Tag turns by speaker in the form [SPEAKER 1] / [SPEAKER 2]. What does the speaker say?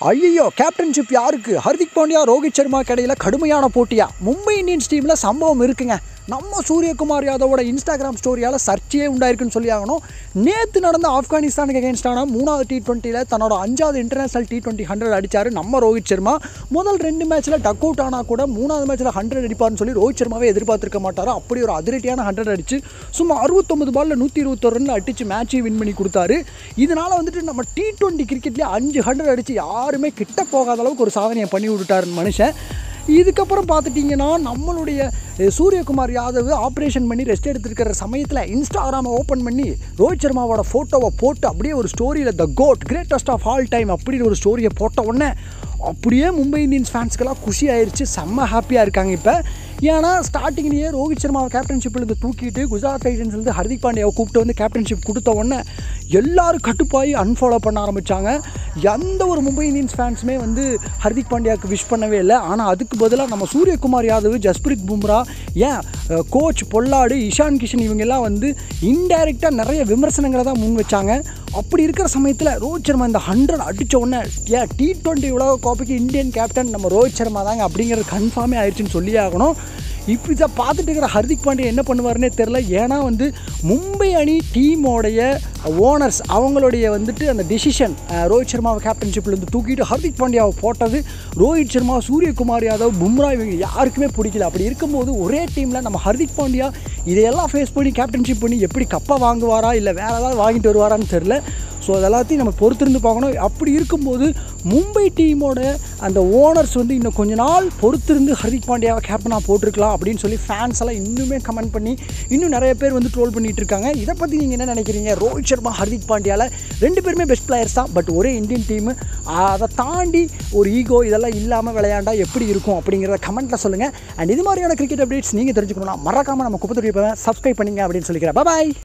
[SPEAKER 1] ஐயோ கேப்டன்ஷிப் யாருக்கு ஹர்திக் பாண்டியா ரோஹித் சர்மா இடையில கடுமையான போட்டியா மும்பை இந்தியன்ஸ் டீமில் சம்பவம் இருக்குங்க நம்ம சூரியகுமார் யாதவோட இன்ஸ்டாகிராம் ஸ்டோரியால் சர்ச்சையே உண்டாயிருக்குன்னு சொல்லி ஆகணும் நேற்று நடந்த ஆப்கானிஸ்தானுக்கு அகேன்ஸ்டான மூணாவது டி டுவெண்ட்டியில் தன்னோட அஞ்சாவது இன்டர்நேஷனல் டி டுவெண்ட்டி ஹண்ட்ரட் அடிச்சார் நம்ம ரோஹித் சர்மா முதல் ரெண்டு மேட்ச்சில் டக் அவுட் ஆனால் கூட மூணாவது மேட்ச்சில் ஹண்ட்ரட் அடிப்பார்னு சொல்லி ரோஹித் சர்மாவே எதிர்பார்த்திருக்க மாட்டார் அப்படி ஒரு அதிரடியான ஹண்ட்ரட் அடிச்சு சும்மா அறுபத்தொம்பது பாலில் நூற்றி இருபத்தொரு ரன் அடிச்சு மேட்சை வின் பண்ணி கொடுத்தாரு இதனால் வந்துட்டு நம்ம டி டுவெண்ட்டி கிரிக்கெட்லேயே அஞ்சு ஹண்ட்ரட் அடிச்சு யாருமே கிட்ட போகாத அளவுக்கு ஒரு சாதனையை பண்ணி விட்டுட்டாரு மனுஷன் இதுக்கப்புறம் பார்த்துட்டிங்கன்னா நம்மளுடைய அஹ், சூரியகுமார் யாதவ் ஆப்ரேஷன் பண்ணி ரெஸ்ட் எடுத்துருக்கிற சமயத்தில் இன்ஸ்டாகிராமை ஓப்பன் பண்ணி ரோஹித் சர்மாவோட ஃபோட்டோவை போட்டு அப்படியே ஒரு ஸ்டோரியில் the GOAT greatest of all time அப்படின்னு ஒரு ஸ்டோரியை போட்ட உடனே அப்படியே மும்பை இந்தியன்ஸ் ஃபேன்ஸ்க்கெல்லாம் குஷி ஆயிருச்சு செம்ம ஹாப்பியாக இருக்காங்க இப்போ ஏன்னா ஸ்டார்டிங்லேயே ரோஹித் சர்மாவை கேப்டன்ஷிப்லேருந்து தூக்கிட்டு குஜராத் டைட்டன்ஸ்லேருந்து ஹர்திக் பாண்டியாவை கூப்பிட்டு வந்து கேப்டன்ஷிப் கொடுத்த உடனே எல்லாரும் கட்டுப்பாயி அன்ஃபாலோ பண்ண ஆரம்பித்தாங்க எந்த ஒரு மும்பை இந்தியன்ஸ் ஃபேன்ஸுமே வந்து ஹர்திக் பாண்டியாவுக்கு விஷ் பண்ணவே இல்லை ஆனால் அதுக்கு பதிலாக நம்ம சூரியகுமார் யாதவ் ஜஸ்பிரித் பும்ரா ஏன் கோச் பொல்லாடு இஷான் கிஷன் இவங்கெல்லாம் வந்து இன்டைரக்டாக நிறைய விமர்சனங்களை தான் முன் வச்சாங்க அப்படி இருக்கிற சமயத்தில் ரோஹித் சர்மா இந்த ஹண்ட்ரட் அடித்த உடனே ஏன் டி டுவெண்ட்டி உலக கோப்பைக்கு இந்தியன் கேப்டன் நம்ம ரோஹித் சர்மா தாங்க அப்படிங்கிறது கன்ஃபார்மே ஆயிடுச்சுன்னு சொல்லி ஆகணும் இப்போ இதை பார்த்துட்டு இருக்கிற ஹர்திக் பாண்டியா என்ன பண்ணுவாருன்னே தெரில ஏன்னா வந்து மும்பை அணி டீமோடைய ஓனர்ஸ் அவங்களுடைய வந்துட்டு அந்த டிசிஷன் ரோஹித் சர்மாவை கேப்டன்ஷிப்லேருந்து தூக்கிட்டு ஹர்திக் பாண்டியாவை போட்டது ரோஹித் சர்மா சூரியகுமார் யாதவ் பும்ரா இவங்க யாருக்குமே பிடிக்கல அப்படி இருக்கும்போது ஒரே டீமில் நம்ம ஹர்திக் பாண்டியா இதையெல்லாம் ஃபேஸ் பண்ணி கேப்டன்ஷிப் பண்ணி எப்படி கப்பை வாங்குவாரா இல்லை வேறு ஏதாவது வாங்கிட்டு வருவாரான்னு தெரில ஸோ அது எல்லாத்தையும் நம்ம பொறுத்திருந்து பார்க்கணும் அப்படி இருக்கும்போது மும்பை டீமோட அந்த ஓனர்ஸ் வந்து இன்னும் கொஞ்ச நாள் பொறுத்திருந்து ஹர்திக் பாண்டியாவை கேப்டனாக போட்டிருக்கலாம் அப்படின்னு சொல்லி ஃபேன்ஸ் எல்லாம் இன்னுமே கமெண்ட் பண்ணி இன்னும் நிறைய பேர் வந்து ட்ரோல் பண்ணிட்டு இருக்காங்க இதை பற்றி நீங்கள் என்ன நினைக்கிறீங்க ரோஹித் சர்மா ஹர்திக் பாண்டியாவில் ரெண்டு பேருமே பெஸ்ட் பிளேயர்ஸ் தான் பட் ஒரே இந்தியன் டீமு அதை தாண்டி ஒரு ஈகோ இதெல்லாம் இல்லாமல் விளையாண்டா எப்படி இருக்கும் அப்படிங்கிறத கமெண்ட்டில் சொல்லுங்கள் அண்ட் இது மாதிரியான கிரிக்கெட் அப்டேட்ஸ் நீங்கள் தெரிஞ்சுக்கணும்னா மறக்காமல் நம்ம குப்பத்துடைய சப்ஸ்கிரைப் பண்ணிங்க அப்படின்னு சொல்லிக்கிறேன் பாய்